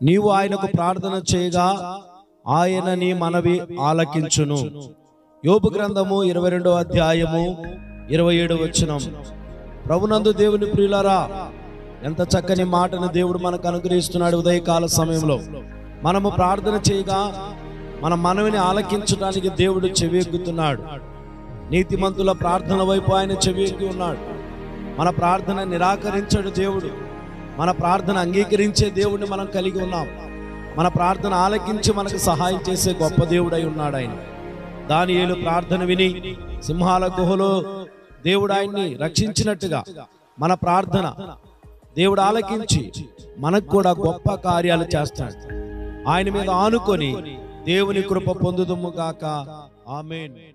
నీవు ఆయనకు ప్రార్థన చేయగా ఆయన నీ మనవి ఆలకించును యోబు గ్రంథము ఇరవై రెండో అధ్యాయము ఇరవై ఏడు వచ్చినం ప్రభునందు దేవుని ప్రియులారా ఎంత చక్కని మాటను దేవుడు మనకు అనుగ్రహిస్తున్నాడు ఉదయకాల సమయంలో మనము ప్రార్థన చేయగా మన మనవిని ఆలకించడానికి దేవుడు చెవియెక్కుతున్నాడు నీతిమంతుల ప్రార్థన వైపు ఆయన చెవియెక్కి ఉన్నాడు మన ప్రార్థన నిరాకరించడు దేవుడు మన ప్రార్థన అంగీకరించే దేవుడిని మనం కలిగి ఉన్నాం మన ప్రార్థన ఆలకించి మనకు సహాయం చేసే గొప్ప దేవుడై ఉన్నాడు ఆయన దానియేలు ప్రార్థన విని సింహాల గుహలో దేవుడు ఆయన్ని రక్షించినట్టుగా మన ప్రార్థన దేవుడు ఆలకించి మనకు కూడా గొప్ప కార్యాలు చేస్తాడు ఆయన మీద ఆనుకొని దేవుని కృప పొందుదుము గాక ఆమెన్